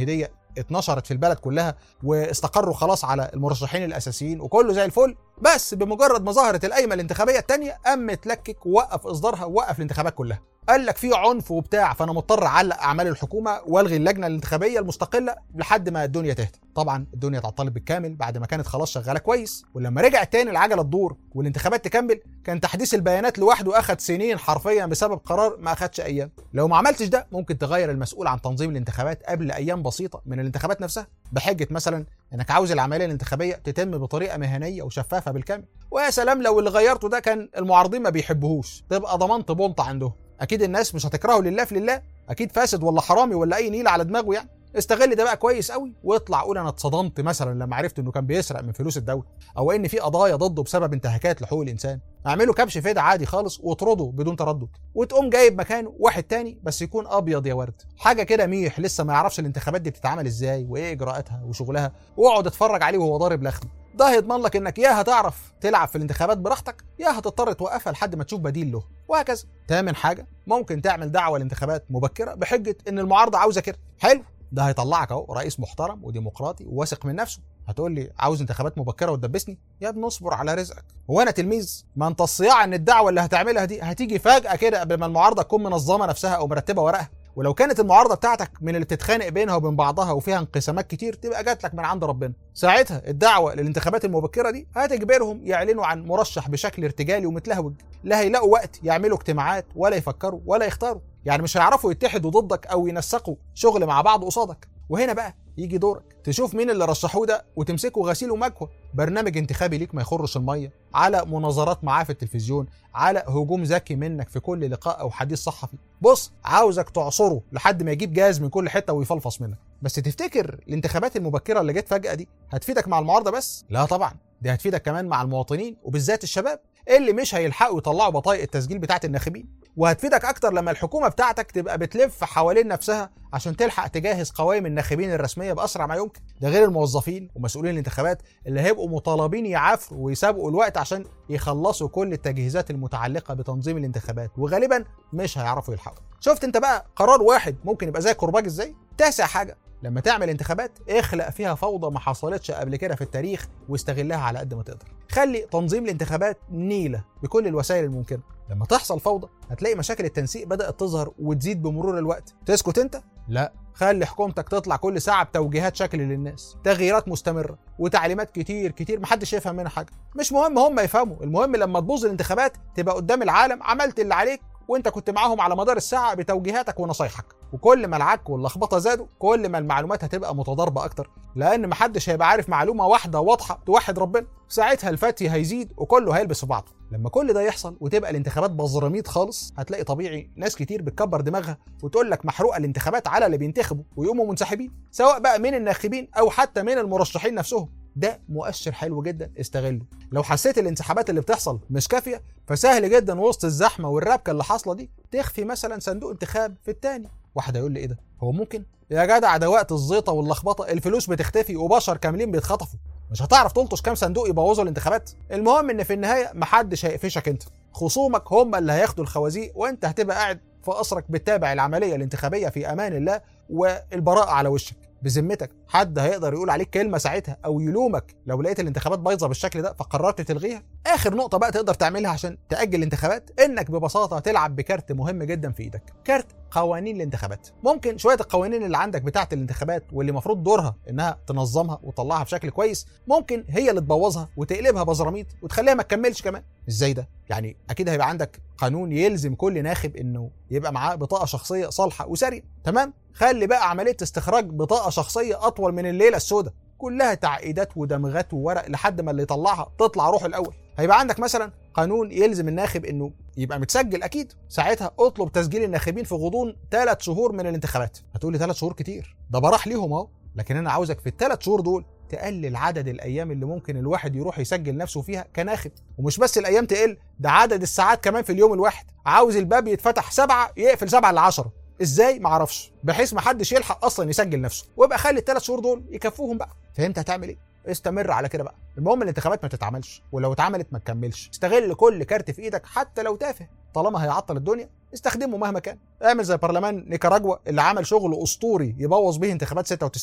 [SPEAKER 1] اتنشرت في البلد كلها واستقروا خلاص على المرشحين الاساسيين وكله زي الفل بس بمجرد ما ظهرت القايمه الانتخابيه الثانيه قام متلكك ووقف اصدارها ووقف الانتخابات كلها قال لك في عنف وبتاع فانا مضطر اعلق اعمال الحكومه والغي اللجنه الانتخابيه المستقله لحد ما الدنيا تهدى طبعا الدنيا اتعطلت بالكامل بعد ما كانت خلاص شغاله كويس ولما رجع تاني العجله تدور والانتخابات تكمل كان تحديث البيانات لوحده اخذ سنين حرفيا بسبب قرار ما اخدش ايام لو ما عملتش ده ممكن تغير المسؤول عن تنظيم الانتخابات قبل ايام بسيطه من الانتخابات نفسها بحجه مثلا انك عاوز العمليه الانتخابيه تتم بطريقه مهنيه وشفافه بالكامل ويا سلام لو اللي غيرته ده كان المعارضين ما بيحبوهوش تبقى ضمنت بونطه عندهم اكيد الناس مش هتكرهه لله في لله اكيد فاسد ولا حرامي ولا اي نيله على دماغه يعني استغل ده بقى كويس قوي واطلع قول انا اتصدمت مثلا لما عرفت انه كان بيسرق من فلوس الدوله او ان في قضايا ضده بسبب انتهاكات لحقوق الانسان اعمله كبش فدا عادي خالص واطرده بدون تردد وتقوم جايب مكانه واحد تاني بس يكون ابيض يا ورد حاجه كده ميح لسه ما يعرفش الانتخابات دي بتتعمل ازاي وايه اجراءاتها وشغلها واقعد اتفرج عليه وهو ضارب لخم ده هيضمن لك انك يا هتعرف تلعب في الانتخابات براحتك يا هتضطر توقفها لحد ما تشوف بديل له وهكذا تامن حاجه ممكن تعمل دعوه لانتخابات مبكره بحجه ان المعارضه عاوزه كده حلو ده هيطلعك اهو رئيس محترم وديمقراطي وواثق من نفسه هتقول لي عاوز انتخابات مبكره وتدبسني يا ابني اصبر على رزقك هو انا تلميذ ما انت الصياعه ان الدعوه اللي هتعملها دي هتيجي فجاه كده قبل ما المعارضه تكون منظمه نفسها او مرتبه ورقها ولو كانت المعارضه بتاعتك من اللي بتتخانق بينها وبين بعضها وفيها انقسامات كتير تبقى جات لك من عند ربنا ساعتها الدعوه للانتخابات المبكره دي هتجبرهم يعلنوا عن مرشح بشكل ارتجالي ومتلهوج لا هيلاقوا وقت يعملوا اجتماعات ولا يفكروا ولا يختاروا يعني مش هيعرفوا يتحدوا ضدك او ينسقوا شغل مع بعض قصادك وهنا بقى يجي دورك تشوف مين اللي رشحوه ده وتمسكه غسيل ومكوى برنامج انتخابي ليك ما يخرش الميه على مناظرات معاه في التلفزيون على هجوم ذكي منك في كل لقاء او حديث صحفي بص عاوزك تعصره لحد ما يجيب جاز من كل حته ويفلفص منك بس تفتكر الانتخابات المبكره اللي جت فجاه دي هتفيدك مع المعارضه بس لا طبعا دي هتفيدك كمان مع المواطنين وبالذات الشباب اللي مش هيلحقوا يطلعوا بطايق التسجيل بتاعه الناخبين وهتفيدك اكتر لما الحكومه بتاعتك تبقى بتلف حوالين نفسها عشان تلحق تجهز قوائم الناخبين الرسميه باسرع ما يمكن ده غير الموظفين ومسؤولين الانتخابات اللي هيبقوا مطالبين يعافروا ويسابقوا الوقت عشان يخلصوا كل التجهيزات المتعلقه بتنظيم الانتخابات وغالبا مش هيعرفوا يلحقوا شفت انت بقى قرار واحد ممكن يبقى زي الكرباج ازاي تاسع حاجه لما تعمل انتخابات اخلق فيها فوضى ما حصلتش قبل كده في التاريخ واستغلها على قد ما تقدر خلي تنظيم الانتخابات نيله بكل الوسائل الممكنه لما تحصل فوضى هتلاقي مشاكل التنسيق بدات تظهر وتزيد بمرور الوقت تسكت انت لا خلي حكومتك تطلع كل ساعه بتوجيهات شكل للناس تغييرات مستمره وتعليمات كتير كتير محدش يفهم منها حاجه مش مهم هم يفهموا المهم لما تبوظ الانتخابات تبقى قدام العالم عملت اللي عليك وانت كنت معاهم على مدار الساعه بتوجيهاتك ونصايحك وكل ما العك واللخبطه زادوا كل ما المعلومات هتبقى متضاربه اكتر لان محدش هيبقى عارف معلومه واحده واضحه توحد ربنا ساعتها الفتي هيزيد وكله هيلبس في بعضه لما كل ده يحصل وتبقى الانتخابات بزراميط خالص هتلاقي طبيعي ناس كتير بتكبر دماغها وتقول لك محروقه الانتخابات على اللي بينتخبوا ويقوموا منسحبين سواء بقى من الناخبين او حتى من المرشحين نفسهم ده مؤشر حلو جدا استغله لو حسيت الانسحابات اللي بتحصل مش كافيه فسهل جدا وسط الزحمه والربكه اللي حاصله دي تخفي مثلا صندوق انتخاب في التاني واحد هيقول لي ايه ده هو ممكن يا جدع ده وقت الزيطه واللخبطه الفلوس بتختفي وبشر كاملين بيتخطفوا مش هتعرف تلطش كام صندوق يبوظوا الانتخابات المهم ان في النهايه محدش هيقفشك انت خصومك هم اللي هياخدوا الخوازيق وانت هتبقى قاعد في قصرك بتتابع العمليه الانتخابيه في امان الله والبراءه على وشك بذمتك حد هيقدر يقول عليك كلمه ساعتها او يلومك لو لقيت الانتخابات بايظه بالشكل ده فقررت تلغيها اخر نقطه بقى تقدر تعملها عشان تاجل الانتخابات انك ببساطه تلعب بكارت مهم جدا في ايدك كارت قوانين الانتخابات ممكن شويه القوانين اللي عندك بتاعه الانتخابات واللي المفروض دورها انها تنظمها وتطلعها بشكل كويس ممكن هي اللي تبوظها وتقلبها بزراميط وتخليها ما تكملش كمان ازاي ده يعني اكيد هيبقى عندك قانون يلزم كل ناخب انه يبقى معاه بطاقه شخصيه صالحه وساريه تمام خلي بقى عمليه استخراج بطاقه شخصيه اطول من الليله السوداء كلها تعقيدات ودمغات وورق لحد ما اللي يطلعها تطلع روحه الاول هيبقى عندك مثلا قانون يلزم الناخب انه يبقى متسجل اكيد ساعتها اطلب تسجيل الناخبين في غضون ثلاث شهور من الانتخابات هتقول لي ثلاث شهور كتير ده براح ليهم اهو لكن انا عاوزك في الثلاث شهور دول تقلل عدد الايام اللي ممكن الواحد يروح يسجل نفسه فيها كناخب ومش بس الايام تقل ده عدد الساعات كمان في اليوم الواحد عاوز الباب يتفتح سبعة يقفل سبعة ل 10 ازاي معرفش بحيث محدش يلحق اصلا يسجل نفسه ويبقى خلي الثلاث شهور دول يكفوهم بقى فهمت هتعمل ايه استمر على كده بقى المهم الانتخابات ما تتعملش ولو اتعملت ما تكملش استغل كل كارت في ايدك حتى لو تافه طالما هيعطل الدنيا استخدمه مهما كان اعمل زي برلمان نيكاراجوا اللي عمل شغل اسطوري يبوظ به انتخابات 96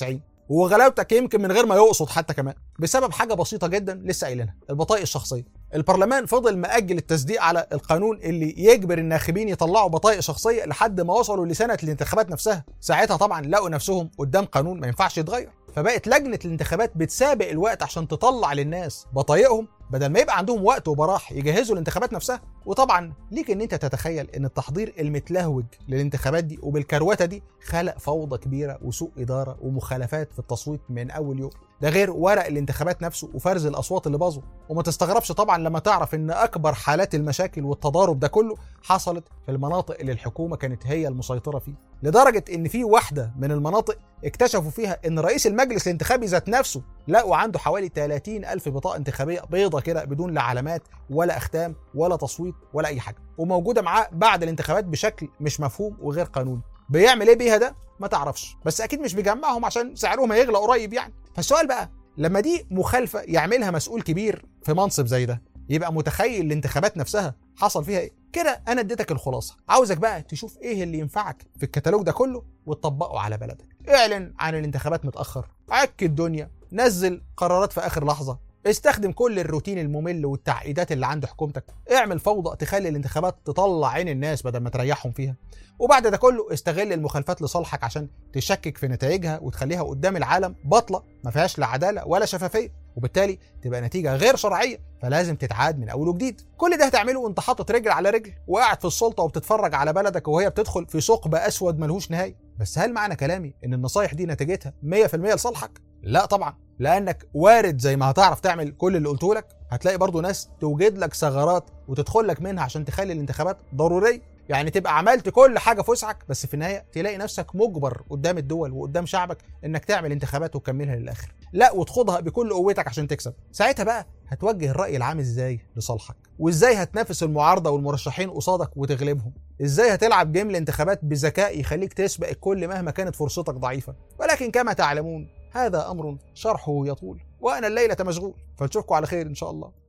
[SPEAKER 1] وغلاوتك يمكن من غير ما يقصد حتى كمان بسبب حاجه بسيطه جدا لسه قايلينها البطايق الشخصيه البرلمان فضل مأجل التصديق على القانون اللي يجبر الناخبين يطلعوا بطايق شخصيه لحد ما وصلوا لسنه الانتخابات نفسها ساعتها طبعا لقوا نفسهم قدام قانون ما ينفعش يتغير فبقت لجنه الانتخابات بتسابق الوقت عشان تطلع للناس بطايقهم بدل ما يبقى عندهم وقت وبراح يجهزوا الانتخابات نفسها وطبعا ليك ان انت تتخيل ان التحضير المتلهوج للانتخابات دي وبالكروته دي خلق فوضى كبيره وسوء اداره ومخالفات في التصويت من اول يوم ده غير ورق الانتخابات نفسه وفرز الاصوات اللي باظوا وما تستغربش طبعا لما تعرف ان اكبر حالات المشاكل والتضارب ده كله حصلت في المناطق اللي الحكومه كانت هي المسيطره فيه لدرجه ان في واحده من المناطق اكتشفوا فيها ان رئيس المجلس الانتخابي ذات نفسه لقوا عنده حوالي 30 الف بطاقه انتخابيه بيضه كده بدون لا علامات ولا اختام ولا تصويت ولا اي حاجه وموجوده معاه بعد الانتخابات بشكل مش مفهوم وغير قانوني بيعمل ايه بيها ده ما تعرفش بس اكيد مش بيجمعهم عشان سعرهم هيغلى قريب يعني فالسؤال بقى لما دي مخالفه يعملها مسؤول كبير في منصب زي ده يبقى متخيل الانتخابات نفسها حصل فيها ايه كده انا اديتك الخلاصه عاوزك بقى تشوف ايه اللي ينفعك في الكتالوج ده كله وتطبقه على بلدك اعلن عن الانتخابات متاخر عك الدنيا نزل قرارات في اخر لحظه استخدم كل الروتين الممل والتعقيدات اللي عند حكومتك اعمل فوضى تخلي الانتخابات تطلع عين الناس بدل ما تريحهم فيها وبعد ده كله استغل المخالفات لصالحك عشان تشكك في نتائجها وتخليها قدام العالم بطله ما فيهاش لا عداله ولا شفافيه وبالتالي تبقى نتيجه غير شرعيه فلازم تتعاد من اول وجديد كل ده هتعمله وانت حاطط رجل على رجل وقاعد في السلطه وبتتفرج على بلدك وهي بتدخل في ثقب اسود ملهوش نهايه بس هل معنى كلامي ان النصايح دي نتيجتها 100% لصالحك لا طبعا لانك وارد زي ما هتعرف تعمل كل اللي قلته لك هتلاقي برضو ناس توجد لك ثغرات وتدخل لك منها عشان تخلي الانتخابات ضروريه يعني تبقى عملت كل حاجه في وسعك بس في النهايه تلاقي نفسك مجبر قدام الدول وقدام شعبك انك تعمل انتخابات وتكملها للاخر لا وتخوضها بكل قوتك عشان تكسب ساعتها بقى هتوجه الراي العام ازاي لصالحك وازاي هتنافس المعارضه والمرشحين قصادك وتغلبهم ازاي هتلعب جيم الانتخابات بذكاء يخليك تسبق الكل مهما كانت فرصتك ضعيفه ولكن كما تعلمون هذا امر شرحه يطول وانا الليله مشغول فنشوفكم على خير ان شاء الله